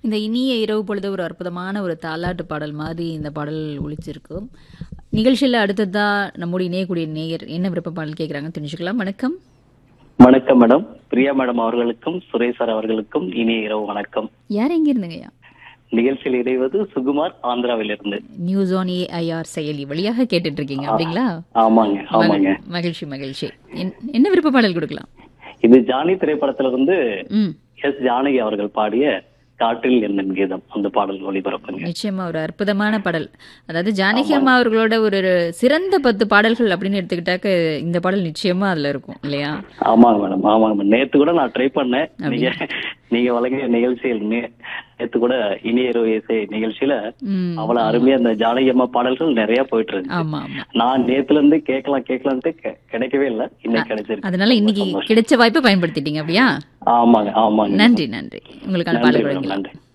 இந்த இனிய இரவு பொழுது ஒரு அற்புதமான ஒரு தாலாட்டு பாடல் மாதிரி இந்த பாடல் ஒழிச்சிருக்கும் நிகழ்ச்சியில் அடுத்ததா நம்முடைய இணையக்கூடிய நேயர் என்ன விருப்ப பாடல் கேட்குறாங்கன்னு தெரிஞ்சுக்கலாம் வணக்கம் வணக்கம் மேடம் பிரியா மேடம் அவர்களுக்கும் சுரேஷ் சார் அவர்களுக்கும் இனிய இரவு வணக்கம் யார் எங்க இருந்துங்கய்யா நிகழ்ச்சியில் இணைவது சுகுமார் ஆந்திராவிலிருந்து நியூஸ் ஆன் ஏஐஆர் செயலி வழியாக கேட்டுட்டு இருக்கீங்க அப்படிங்களா ஆமாங்க ஆமாங்க மகிழ்- மகிழ்ச்சி மகிழ்ச்சி என்- என்ன விருப்ப பாடல் கொடுக்கலாம் இது ஜானி திரைப்படத்துல இருந்து ம் எஸ் ஜானகி அவர்கள் பாடிய காற்றில் என்னும் கீதம் அந்த பாடல் ஒளிபரப்புங்க நிச்சயமா ஒரு அற்புதமான பாடல் அதாவது ஜானகி அம்மா அவர்களோட ஒரு ஒரு சிறந்த பத்து பாடல்கள் அப்படின்னு எடுத்துக்கிட்டாக்க இந்த பாடல் நிச்சயமா அதுல இருக்கும் இல்லையா ஆமாங்க மேடம் ஆமாங்க மேடம் நேத்து கூட நான் ட்ரை பண்ணேன் நீங்க நீங்க வழங்கிய நிகழ்ச்சியில் நே- நேத்து கூட இனிய இரவு இசை நிகழ்ச்சியில ம் அவ்வளவு அருமையா அந்த ஜானகி அம்மா பாடல்கள் நிறைய போயிட்டு இருக்கு ஆமா ஆமா நான் நேத்துல இருந்து கேட்கலாம் கேட்கலான்ட்டு கெ- கிடைக்கவே இல்லை இன்னைக்கு கிடைச்சிருக்கு அதனால இன்னைக்கு கிடைச்ச வாய்ப்பை பயன்படுத்திட்டீங்க அப்படியா ஆமாங்க ஆமாங்க நன்றி நன்றி உங்களுக்கான நன்றி பாடல் மேடம் வழங்கலாம் நன்றி